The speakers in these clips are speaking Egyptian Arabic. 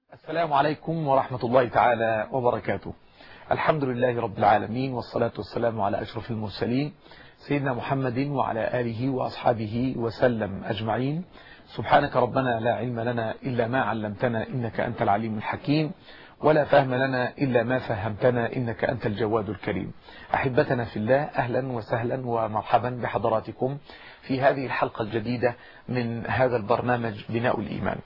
السلام عليكم ورحمة الله تعالى وبركاته الحمد لله رب العالمين والصلاة والسلام على أشرف المرسلين سيدنا محمد وعلى آله وأصحابه وسلم أجمعين سبحانك ربنا لا علم لنا إلا ما علمتنا إنك أنت العليم الحكيم ولا فهم لنا إلا ما فهمتنا إنك أنت الجواد الكريم أحبتنا في الله أهلا وسهلا ومرحبا بحضراتكم في هذه الحلقة الجديدة من هذا البرنامج بناء الإيمان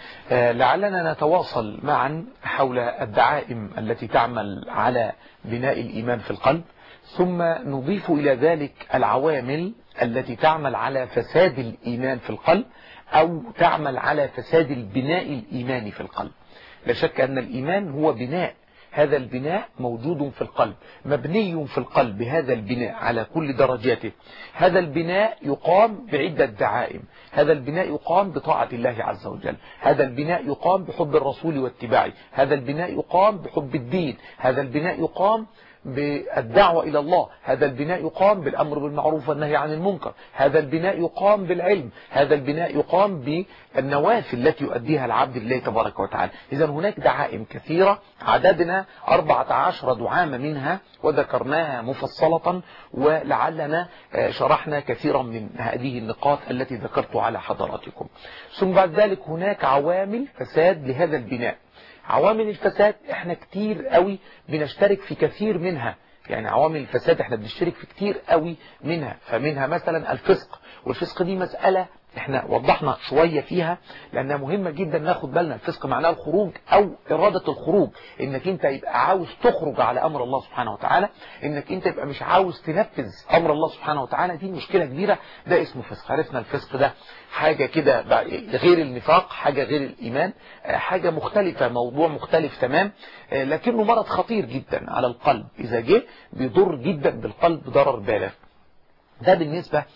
لعلنا نتواصل معا حول الدعائم التي تعمل على بناء الإيمان في القلب ثم نضيف إلى ذلك العوامل التي تعمل على فساد الإيمان في القلب أو تعمل على فساد البناء الإيماني في القلب لا شك أن الإيمان هو بناء هذا البناء موجود في القلب مبني في القلب هذا البناء على كل درجاته هذا البناء يقام بعدة دعائم هذا البناء يقام بطاعة الله عز وجل هذا البناء يقام بحب الرسول واتباعه هذا البناء يقام بحب الدين هذا البناء يقام بالدعوة إلى الله هذا البناء يقام بالأمر بالمعروف والنهي عن المنكر هذا البناء يقام بالعلم هذا البناء يقام بالنوافل التي يؤديها العبد لله تبارك وتعالى إذا هناك دعائم كثيرة عددنا 14 دعامة منها وذكرناها مفصلة ولعلنا شرحنا كثيرا من هذه النقاط التي ذكرت على حضراتكم ثم بعد ذلك هناك عوامل فساد لهذا البناء عوامل الفساد احنا كتير قوي بنشترك في كثير منها يعني عوامل الفساد احنا بنشترك في كتير قوي منها فمنها مثلا الفسق والفسق دي مسألة احنا وضحنا شوية فيها لانها مهمة جدا ناخد بالنا الفسق معناه الخروج او ارادة الخروج انك انت يبقى عاوز تخرج على امر الله سبحانه وتعالى انك انت يبقى مش عاوز تنفذ امر الله سبحانه وتعالى دي مشكلة كبيرة ده اسمه فسق عرفنا الفسق ده حاجة كده غير النفاق حاجة غير الايمان حاجة مختلفة موضوع مختلف تمام لكنه مرض خطير جدا على القلب اذا جه بيضر جدا بالقلب ضرر بالغ ده بالنسبة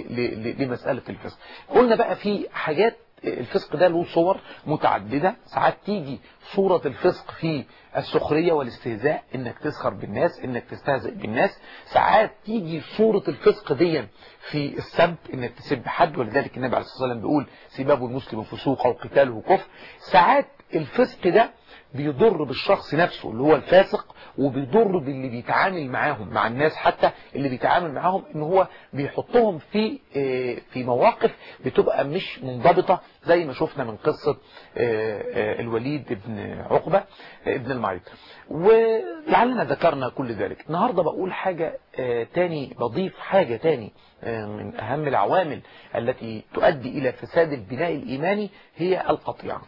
لمسألة الفسق قلنا بقى في حاجات الفسق ده له صور متعددة ساعات تيجي صورة الفسق في السخرية والاستهزاء انك تسخر بالناس انك تستهزئ بالناس ساعات تيجي صورة الفسق دي في السب انك تسب حد ولذلك النبي عليه الصلاة والسلام بيقول سباب المسلم فسوق وقتاله كفر ساعات الفسق ده بيضر بالشخص نفسه اللي هو الفاسق وبيضر باللي بيتعامل معاهم مع الناس حتى اللي بيتعامل معاهم ان هو بيحطهم في في مواقف بتبقى مش منضبطة زي ما شفنا من قصة الوليد ابن عقبة ابن المعيط ولعلنا ذكرنا كل ذلك النهاردة بقول حاجة تاني بضيف حاجة تاني من اهم العوامل التي تؤدي الى فساد البناء الايماني هي القطيعة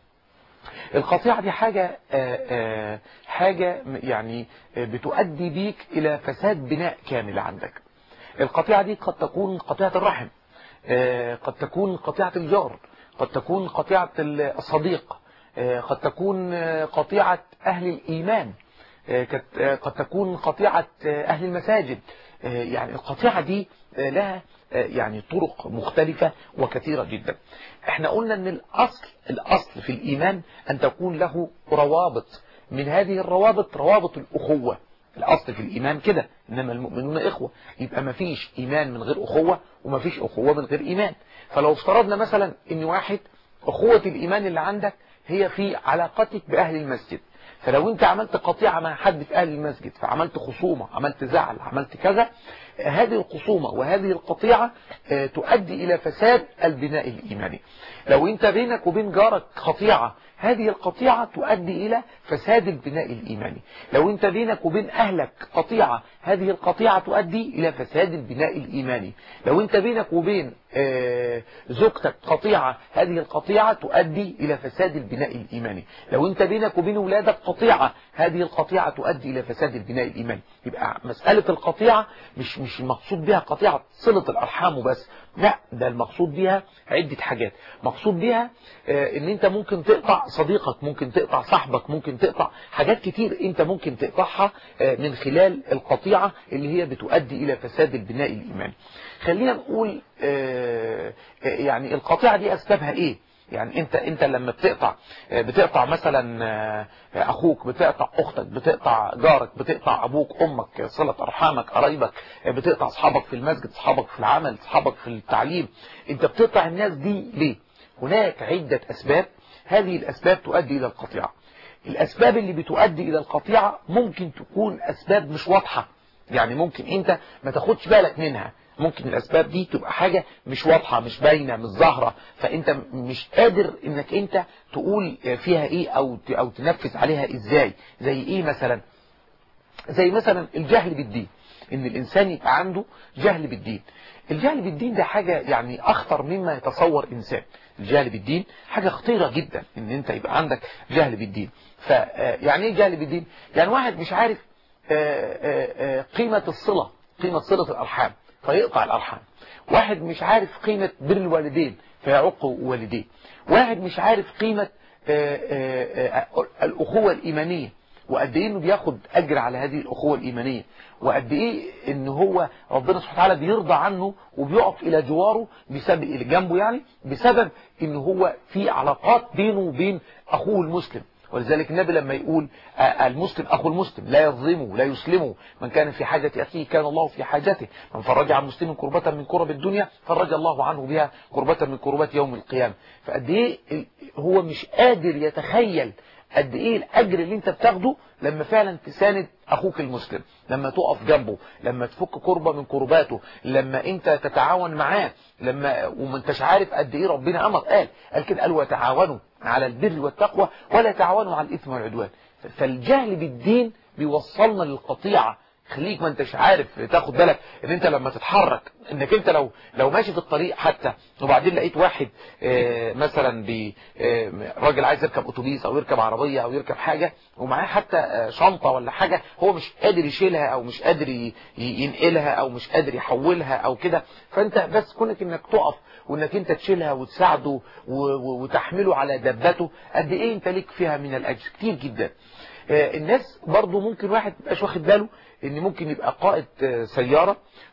القطيعة دي حاجة آآ آآ حاجة يعني بتؤدي بيك إلى فساد بناء كامل عندك القطيعة دي قد تكون قطيعة الرحم قد تكون قطيعة الجار قد تكون قطيعة الصديق قد تكون قطيعة أهل الإيمان قد تكون قطيعة أهل المساجد يعني القطيعة دي لها يعني طرق مختلفة وكثيرة جدا احنا قلنا ان الاصل الاصل في الايمان ان تكون له روابط من هذه الروابط روابط الاخوة الاصل في الايمان كده انما المؤمنون اخوة يبقى ما فيش ايمان من غير اخوة وما فيش اخوة من غير ايمان فلو افترضنا مثلا ان واحد اخوة الايمان اللي عندك هي في علاقتك باهل المسجد فلو انت عملت قطيعة مع حد في اهل المسجد فعملت خصومة عملت زعل عملت كذا هذه الخصومة وهذه القطيعة تؤدي إلى فساد البناء الإيماني لو أنت بينك وبين جارك قطيعة هذه القطيعة تؤدي إلى فساد البناء الإيماني لو أنت بينك وبين أهلك قطيعة هذه القطيعة تؤدي إلى فساد البناء الإيماني لو أنت بينك وبين زوجتك قطيعة هذه القطيعة تؤدي إلى فساد البناء الإيماني لو أنت بينك وبين أولادك قطيعة هذه القطيعة تؤدي إلى فساد البناء الإيماني يبقى مسألة القطيعة مش مش المقصود بها قطيعة صلة الأرحام وبس لا ده المقصود بها عدة حاجات مقصود بها ان انت ممكن تقطع صديقك ممكن تقطع صاحبك ممكن تقطع حاجات كتير انت ممكن تقطعها من خلال القطيعة اللي هي بتؤدي الى فساد البناء الايماني خلينا نقول يعني القطيعة دي اسبابها ايه يعني انت انت لما بتقطع بتقطع مثلا اخوك بتقطع اختك بتقطع جارك بتقطع ابوك امك صلة ارحامك قرايبك بتقطع اصحابك في المسجد اصحابك في العمل اصحابك في التعليم انت بتقطع الناس دي ليه هناك عدة اسباب هذه الأسباب تؤدي إلى القطيعة الأسباب اللي بتؤدي إلى القطيعة ممكن تكون أسباب مش واضحة يعني ممكن أنت ما تاخدش بالك منها ممكن الأسباب دي تبقى حاجة مش واضحة مش باينة مش ظاهرة فأنت مش قادر إنك أنت تقول فيها إيه أو أو تنفذ عليها إزاي زي إيه مثلا زي مثلا الجهل بالدين ان الانسان يبقى عنده جهل بالدين الجهل بالدين ده حاجة يعني اخطر مما يتصور انسان الجهل بالدين حاجة خطيرة جدا ان انت يبقى عندك جهل بالدين فيعني ايه جهل بالدين يعني واحد مش عارف قيمة الصلة قيمة صلة الارحام فيقطع الارحام واحد مش عارف قيمة بر الوالدين فيعق والديه واحد مش عارف قيمة الاخوة الايمانية وقد ايه انه بياخد اجر على هذه الاخوه الايمانيه وقد ايه ان هو ربنا سبحانه وتعالى بيرضى عنه وبيقف الى جواره بسبب الى جنبه يعني بسبب ان هو في علاقات بينه وبين اخوه المسلم ولذلك النبي لما يقول المسلم أخو المسلم لا يظلمه لا يسلمه من كان في حاجة أخيه كان الله في حاجته من فرج عن مسلم كربة من كرب الدنيا فرج الله عنه بها كربة من كربات يوم القيامة فقد ايه هو مش قادر يتخيل قد ايه الاجر اللي انت بتاخده لما فعلا تساند اخوك المسلم لما تقف جنبه لما تفك كربة من كرباته لما انت تتعاون معاه لما وما انتش عارف قد ايه ربنا امر قال قال كده قال وتعاونوا على البر والتقوى ولا تعاونوا على الاثم والعدوان فالجهل بالدين بيوصلنا للقطيعه خليك ما انتش عارف تاخد بالك ان انت لما تتحرك انك انت لو لو ماشي في الطريق حتى وبعدين لقيت واحد اه مثلا ب اه راجل عايز يركب اتوبيس او يركب عربية او يركب حاجة ومعاه حتى اه شنطة ولا حاجة هو مش قادر يشيلها او مش قادر ينقلها او مش قادر يحولها او كده فانت بس كونك انك تقف وانك انت تشيلها وتساعده وتحمله على دبته قد ايه انت ليك فيها من الاجر كتير جدا الناس برضو ممكن واحد مبقاش واخد باله ان ممكن يبقى قائد سيارة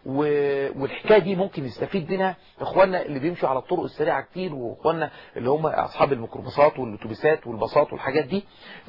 والحكاية دي ممكن يستفيد منها اخواننا اللي بيمشوا على الطرق السريعة كتير واخواننا اللي هم اصحاب الميكروباصات والاتوبيسات والباصات والحاجات دي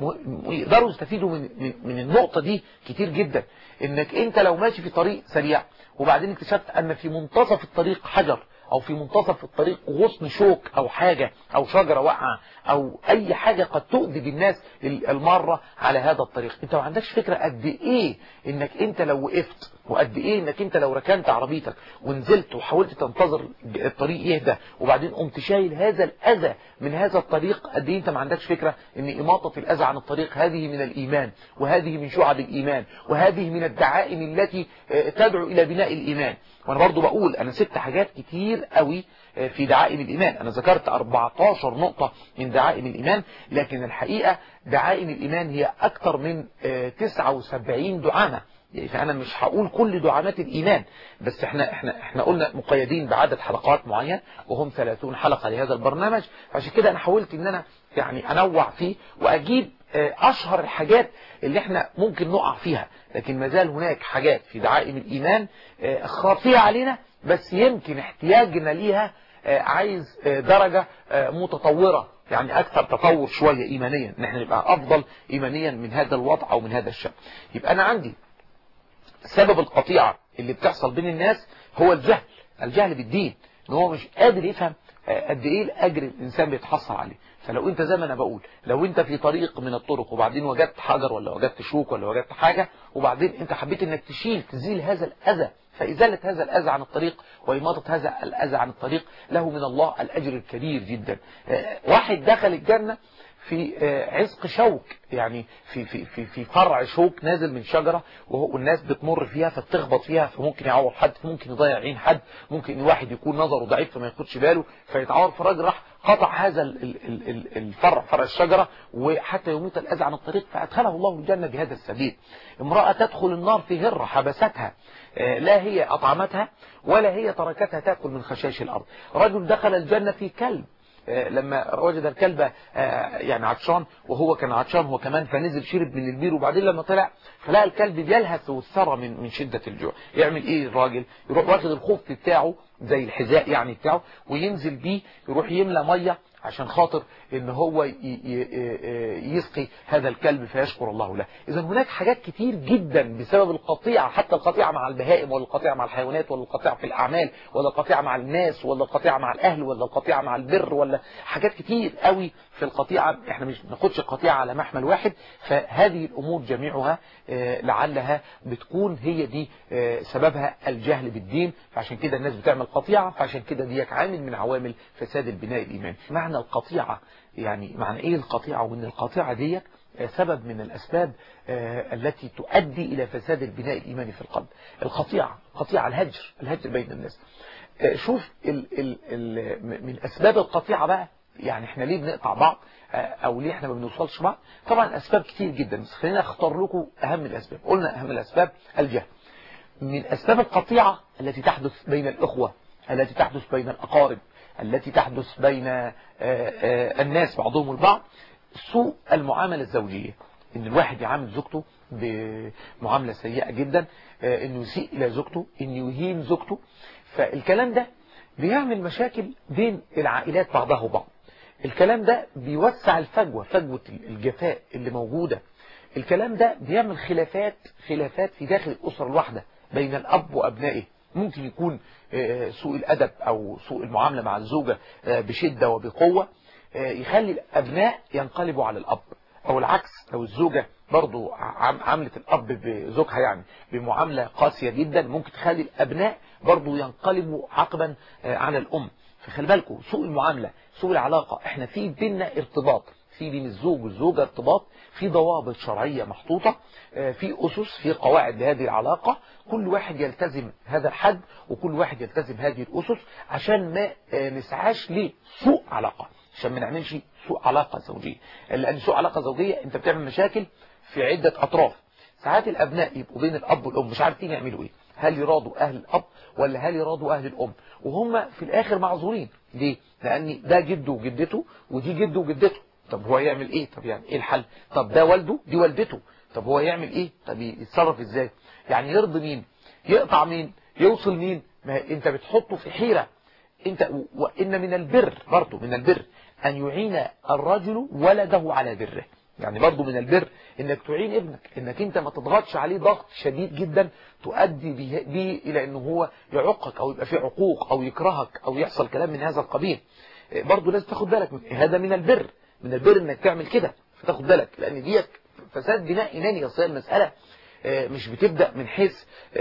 يقدروا يستفيدوا من, من النقطة دي كتير جدا انك انت لو ماشي في طريق سريع وبعدين اكتشفت ان في منتصف الطريق حجر او في منتصف الطريق غصن شوك او حاجة او شجرة واقعة او اي حاجة قد تؤذي بالناس المارة على هذا الطريق انت ما عندكش فكرة قد ايه انك انت لو وقفت وقد ايه انك انت لو ركنت عربيتك ونزلت وحاولت تنتظر الطريق يهدى وبعدين قمت شايل هذا الاذى من هذا الطريق قد ايه انت ما عندكش فكرة ان اماطة الاذى عن الطريق هذه من الايمان وهذه من شعب الايمان وهذه من الدعائم التي تدعو الى بناء الايمان وانا برضو بقول انا ست حاجات كتير قوي في دعائم الإيمان أنا ذكرت 14 نقطة من دعائم الإيمان لكن الحقيقة دعائم الإيمان هي أكثر من 79 دعامة يعني فأنا مش هقول كل دعامات الإيمان بس احنا احنا احنا قلنا مقيدين بعدد حلقات معين وهم 30 حلقة لهذا البرنامج عشان كده أنا حاولت إن أنا يعني أنوع فيه وأجيب أشهر الحاجات اللي احنا ممكن نقع فيها لكن ما زال هناك حاجات في دعائم الإيمان خاطئة علينا بس يمكن احتياجنا ليها عايز درجة متطورة يعني أكثر تطور شوية إيمانيا ان احنا نبقى أفضل إيمانيا من هذا الوضع أو من هذا الشأن يبقى أنا عندي سبب القطيعة اللي بتحصل بين الناس هو الجهل الجهل بالدين ان هو مش قادر يفهم قد ايه الاجر الانسان بيتحصل عليه فلو انت زي ما انا بقول لو انت في طريق من الطرق وبعدين وجدت حجر ولا وجدت شوك ولا وجدت حاجة وبعدين انت حبيت انك تشيل تزيل هذا الاذى فإزالة هذا الأذى عن الطريق وإماطة هذا الأذى عن الطريق له من الله الأجر الكبير جدا واحد دخل الجنة في عزق شوك يعني في في في في فرع شوك نازل من شجرة والناس بتمر فيها فتخبط فيها فممكن يعور حد ممكن يضيع عين حد ممكن واحد يكون نظره ضعيف فما ياخدش باله فيتعور فالراجل راح قطع هذا الفرع فرع الشجرة وحتى يموت الأذى عن الطريق فأدخله الله الجنة بهذا السبيل امرأة تدخل النار في هرة حبستها لا هي أطعمتها ولا هي تركتها تأكل من خشاش الأرض رجل دخل الجنة في كلب لما وجد الكلب يعني عطشان وهو كان عطشان هو كمان فنزل شرب من البير وبعدين لما طلع فلقى الكلب بيلهث والثرى من من شدة الجوع يعمل ايه الراجل يروح واخد الخف بتاعه زي الحذاء يعني بتاعه وينزل بيه يروح يملى ميه عشان خاطر ان هو يسقي هذا الكلب فيشكر الله له اذا هناك حاجات كتير جدا بسبب القطيعة حتى القطيعة مع البهائم ولا القطيعة مع الحيوانات ولا القطيعة في الاعمال ولا القطيعة مع الناس ولا القطيعة مع الاهل ولا القطيعة مع البر ولا حاجات كتير قوي في القطيعة احنا مش ناخدش القطيعة على محمل واحد فهذه الامور جميعها لعلها بتكون هي دي سببها الجهل بالدين فعشان كده الناس بتعمل قطيعة فعشان كده ديك عامل من عوامل فساد البناء الايماني معنى القطيعة يعني معنى ايه القطيعة وان القطيعة ديت سبب من الأسباب التي تؤدي إلى فساد البناء الإيماني في القلب القطيعة قطيعة الهجر الهجر بين الناس شوف ال ال ال من أسباب القطيعة بقى يعني احنا ليه بنقطع بعض او ليه احنا ما بنوصلش بعض طبعا اسباب كتير جدا بس خلينا اختار لكم اهم الاسباب قلنا اهم الاسباب الجهل من اسباب القطيعة التي تحدث بين الاخوة التي تحدث بين الاقارب التي تحدث بين الناس بعضهم البعض سوء المعاملة الزوجية ان الواحد يعامل زوجته بمعاملة سيئة جدا انه يسيء الى زوجته انه يهين زوجته فالكلام ده بيعمل مشاكل بين العائلات بعضها وبعض الكلام ده بيوسع الفجوة فجوة الجفاء اللي موجودة الكلام ده بيعمل خلافات خلافات في داخل الأسرة الواحدة بين الأب وأبنائه ممكن يكون سوء الأدب أو سوء المعاملة مع الزوجة بشدة وبقوة يخلي الأبناء ينقلبوا على الأب أو العكس لو الزوجة برضو عملت الأب بزوجها يعني بمعاملة قاسية جدا ممكن تخلي الأبناء برضو ينقلبوا عقبا على الأم فخلي بالكم سوء المعاملة سوء العلاقة احنا في بيننا ارتباط في بين الزوج والزوجة ارتباط في ضوابط شرعية محطوطة في أسس في قواعد لهذه العلاقة كل واحد يلتزم هذا الحد وكل واحد يلتزم هذه الأسس عشان ما نسعاش لسوء علاقة عشان ما نعملش سوء علاقة زوجية لأن سوء علاقة زوجية انت بتعمل مشاكل في عدة أطراف ساعات الأبناء يبقوا بين الأب والأم مش عارفين يعملوا إيه هل يرادوا أهل الأب ولا هل يرادوا أهل الأم وهم في الآخر معذورين ليه؟ لأن ده جده وجدته ودي جده وجدته طب هو يعمل إيه؟ طب يعني إيه الحل؟ طب ده والده دي والدته طب هو يعمل إيه؟ طب يتصرف إزاي؟ يعني يرضي مين؟ يقطع مين؟ يوصل مين؟ ما أنت بتحطه في حيرة أنت وإن من البر برضه من البر أن يعين الرجل ولده على بره يعني برضو من البر انك تعين ابنك انك انت ما تضغطش عليه ضغط شديد جدا تؤدي به, به الى انه هو يعقك او يبقى فيه عقوق او يكرهك او يحصل كلام من هذا القبيل برضو لازم تاخد بالك من هذا من البر من البر انك تعمل كده فتاخد بالك لان ديك فساد بناء ايماني اصل المساله مش بتبدا من حيث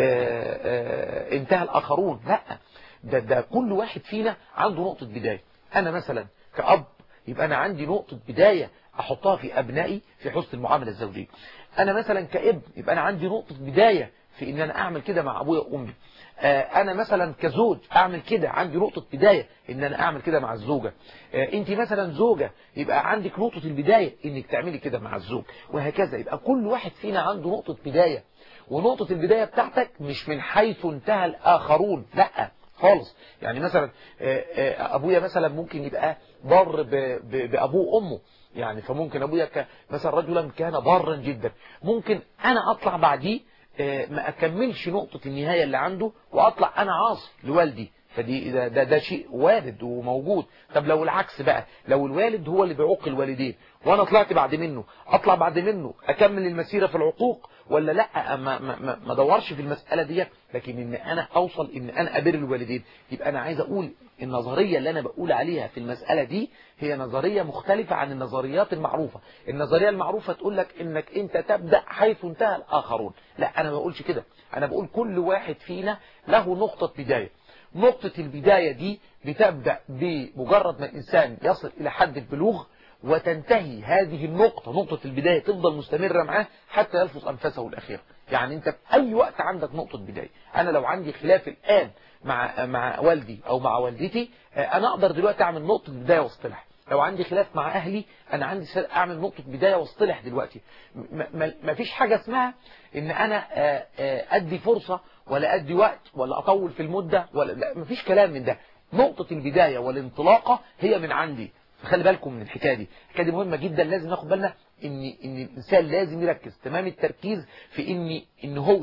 انتهى الاخرون لا ده ده كل واحد فينا عنده نقطه بدايه انا مثلا كأب يبقى انا عندي نقطه بدايه احطها في ابنائي في حسن المعامله الزوجيه انا مثلا كابن يبقى انا عندي نقطه بدايه في ان انا اعمل كده مع ابويا وامي انا مثلا كزوج اعمل كده عندي نقطه بدايه ان انا اعمل كده مع الزوجه انت مثلا زوجه يبقى عندك نقطه البدايه انك تعملي كده مع الزوج وهكذا يبقى كل واحد فينا عنده نقطه بدايه ونقطه البدايه بتاعتك مش من حيث انتهى الاخرون لا خالص يعني مثلا ابويا مثلا ممكن يبقى بر بابوه وامه يعني فممكن ابويا ك... مثلا رجلا كان بارا جدا ممكن انا اطلع بعديه ما اكملش نقطة النهاية اللي عنده واطلع انا عاصي لوالدي فدي ده, ده, ده شيء وارد وموجود طب لو العكس بقى لو الوالد هو اللي بيعوق الوالدين وانا طلعت بعد منه اطلع بعد منه اكمل المسيرة في العقوق ولا لا ما, ما, ما دورش في المسألة دي لكن ان انا اوصل ان انا ابر الوالدين يبقى انا عايز اقول النظرية اللي انا بقول عليها في المسألة دي هي نظرية مختلفة عن النظريات المعروفة النظرية المعروفة تقول لك انك انت تبدأ حيث انتهى الاخرون لا انا ما بقولش كده انا بقول كل واحد فينا له نقطة بداية نقطة البداية دي بتبدأ بمجرد ما الإنسان يصل إلى حد البلوغ وتنتهي هذه النقطة نقطة البداية تفضل مستمرة معاه حتى يلفظ أنفسه الأخيرة يعني أنت في أي وقت عندك نقطة بداية أنا لو عندي خلاف الآن مع مع والدي أو مع والدتي أنا أقدر دلوقتي أعمل نقطة بداية واصطلاح لو عندي خلاف مع أهلي أنا عندي أعمل نقطة بداية واصطلح دلوقتي ما فيش حاجة اسمها إن أنا أدي فرصة ولا أدي وقت ولا أطول في المدة ولا لا ما فيش كلام من ده نقطة البداية والانطلاقة هي من عندي فخلي بالكم من الحكاية دي الحكاية دي مهمة جدا لازم ناخد بالنا إن إن الإنسان لازم يركز تمام التركيز في إن إن هو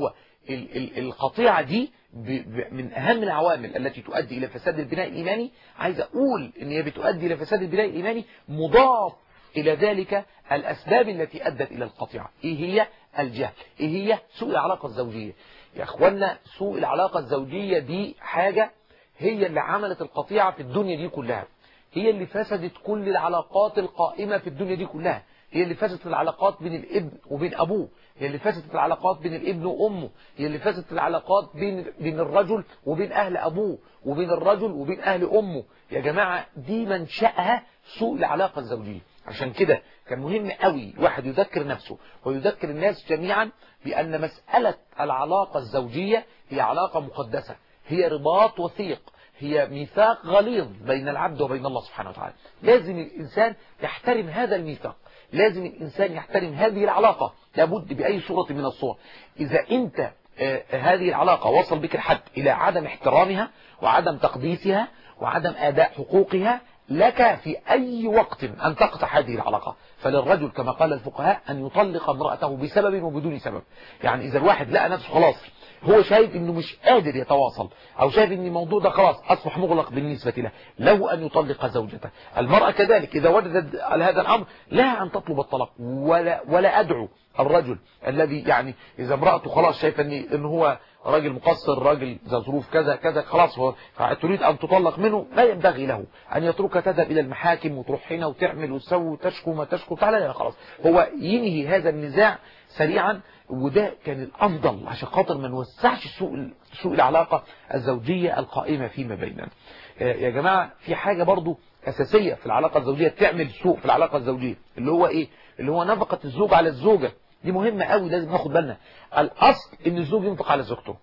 ال ال القطيعة دي ب ب من أهم العوامل التي تؤدي إلى فساد البناء الإيماني عايز أقول إن هي بتؤدي إلى فساد البناء الإيماني مضاف إلى ذلك الأسباب التي أدت إلى القطيعة إيه هي الجهل إيه هي سوء العلاقة الزوجية يا أخوانا سوء العلاقة الزوجية دي حاجة هي اللي عملت القطيعة في الدنيا دي كلها هي اللي فسدت كل العلاقات القائمة في الدنيا دي كلها هي اللي فسدت العلاقات بين الابن وبين أبوه هي اللي فسدت العلاقات بين الابن وأمه هي اللي فسدت العلاقات بين بين الرجل وبين أهل أبوه وبين الرجل وبين أهل أمه يا جماعة دي منشأها سوء العلاقة الزوجية عشان كده كان مهم قوي الواحد يذكر نفسه ويذكر الناس جميعا بأن مسألة العلاقة الزوجية هي علاقة مقدسة هي رباط وثيق هي ميثاق غليظ بين العبد وبين الله سبحانه وتعالى لازم الإنسان يحترم هذا الميثاق لازم الإنسان يحترم هذه العلاقة لابد بأي صورة من الصور إذا أنت هذه العلاقة وصل بك الحد إلى عدم احترامها وعدم تقديسها وعدم أداء حقوقها لك في أي وقت أن تقطع هذه العلاقة فللرجل كما قال الفقهاء أن يطلق امرأته بسبب وبدون سبب يعني إذا الواحد لقى نفسه خلاص هو شايف انه مش قادر يتواصل او شايف ان الموضوع ده خلاص اصبح مغلق بالنسبة له له ان يطلق زوجته المرأة كذلك اذا وجدت على هذا الامر لها ان تطلب الطلاق ولا, ولا ادعو الرجل الذي يعني اذا امرأته خلاص شايفه ان, إن هو راجل مقصر راجل ذا ظروف كذا كذا خلاص هو تريد ان تطلق منه لا ينبغي له ان يتركها تذهب الى المحاكم وتروح هنا وتعمل وتسوي وتشكو ما تشكو تعالى لا خلاص هو ينهي هذا النزاع سريعا وده كان الأفضل عشان خاطر ما نوسعش سوء سوء العلاقة الزوجية القائمة فيما بيننا يا جماعة في حاجة برضو أساسية في العلاقة الزوجية تعمل سوء في العلاقة الزوجية اللي هو إيه اللي هو نفقة الزوج على الزوجة دي مهمة قوي لازم ناخد بالنا الأصل إن الزوج ينفق على زوجته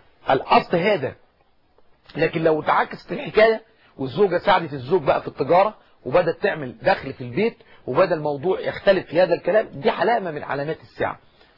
الأصل هذا لكن لو تعكست الحكاية والزوجة ساعدت الزوج بقى في التجارة وبدأت تعمل دخل في البيت وبدأ الموضوع يختلف في هذا الكلام دي علامة من علامات الساعة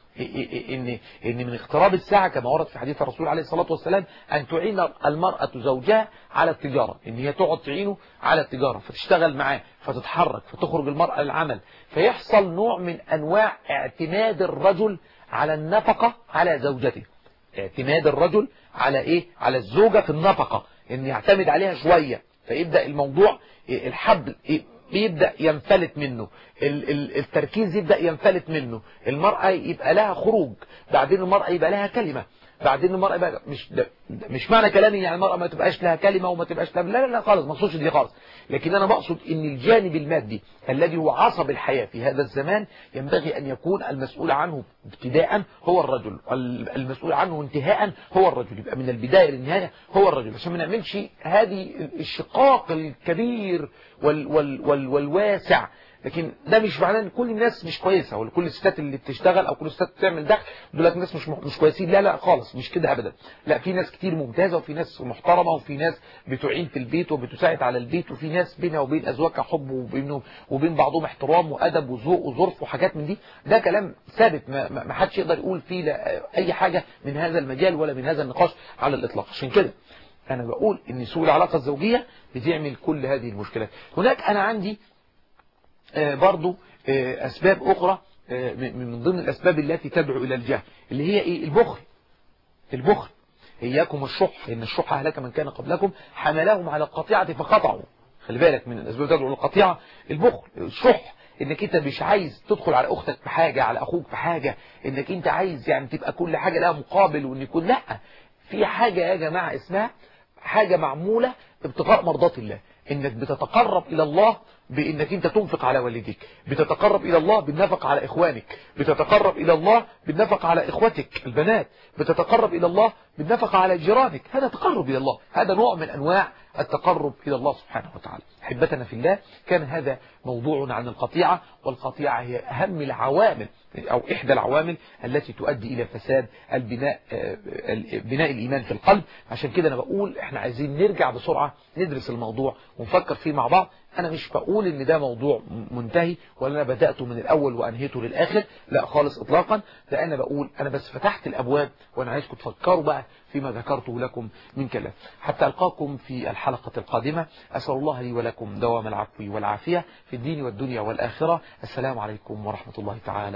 ان ان من اقتراب الساعة كما ورد في حديث الرسول عليه الصلاة والسلام ان تعين المرأة زوجها على التجارة ان هي تقعد تعينه على التجارة فتشتغل معاه فتتحرك فتخرج المرأة للعمل فيحصل نوع من انواع اعتماد الرجل على النفقة على زوجته اعتماد الرجل على ايه على الزوجة في النفقة ان يعتمد عليها شوية فيبدأ الموضوع الحبل بيبدأ ينفلت منه التركيز يبدأ ينفلت منه المرأة يبقى لها خروج بعدين المرأة يبقى لها كلمة بعدين المرأة يبقى مش ده مش معنى كلامي يعني المرأة ما تبقاش لها كلمة وما تبقاش لها لا لا لا خالص ما اقصدش دي خالص لكن أنا بقصد إن الجانب المادي الذي هو عصب الحياة في هذا الزمان ينبغي أن يكون المسؤول عنه ابتداء هو الرجل المسؤول عنه انتهاء هو الرجل يبقى من البداية للنهاية هو الرجل عشان ما نعملش هذه الشقاق الكبير وال وال وال والواسع لكن ده مش معناه ان كل الناس مش كويسه ولا كل الستات اللي بتشتغل او كل الستات بتعمل دخل دول الناس مش مش كويسين لا لا خالص مش كده ابدا لا في ناس كتير ممتازه وفي ناس محترمه وفي ناس بتعين في البيت وبتساعد على البيت وفي ناس بينها وبين ازواجها حب وبينهم وبين بعضهم احترام وادب وذوق وظرف وحاجات من دي ده كلام ثابت ما, ما حدش يقدر يقول فيه اي حاجه من هذا المجال ولا من هذا النقاش على الاطلاق عشان كده انا بقول ان سوء العلاقه الزوجيه بتعمل كل هذه المشكلات هناك انا عندي برضو أسباب أخرى من ضمن الأسباب التي تدعو إلى الجهل اللي هي إيه البخل البخل إياكم الشح إن الشح أهلك من كان قبلكم حملهم على القطيعة فقطعوا خلي بالك من الأسباب تدعو للقطيعة البخل الشح انك انت مش عايز تدخل على اختك بحاجة على اخوك بحاجة انك انت عايز يعني تبقى كل حاجة لها مقابل وان يكون لا في حاجة يا جماعة اسمها حاجة معمولة ابتغاء مرضات الله انك بتتقرب الى الله بانك انت تنفق على والديك بتتقرب الى الله بالنفق على اخوانك بتتقرب الى الله بالنفق على اخوتك البنات بتتقرب الى الله بالنفق على جيرانك هذا تقرب الى الله هذا نوع من انواع التقرب الى الله سبحانه وتعالى احبتنا في الله كان هذا موضوعنا عن القطيعة والقطيعة هي اهم العوامل او احدى العوامل التي تؤدي الى فساد البناء بناء الايمان في القلب عشان كده انا بقول احنا عايزين نرجع بسرعة ندرس الموضوع ونفكر فيه مع بعض انا مش بقول ان ده موضوع منتهي ولا انا بدأته من الاول وانهيته للاخر لا خالص اطلاقا ده انا بقول انا بس فتحت الابواب وانا عايزكم تفكروا بقى فيما ذكرته لكم من كلام حتى القاكم في الحلقة القادمة اسأل الله لي ولكم دوام العفو والعافية في الدين والدنيا والآخرة السلام عليكم ورحمة الله تعالى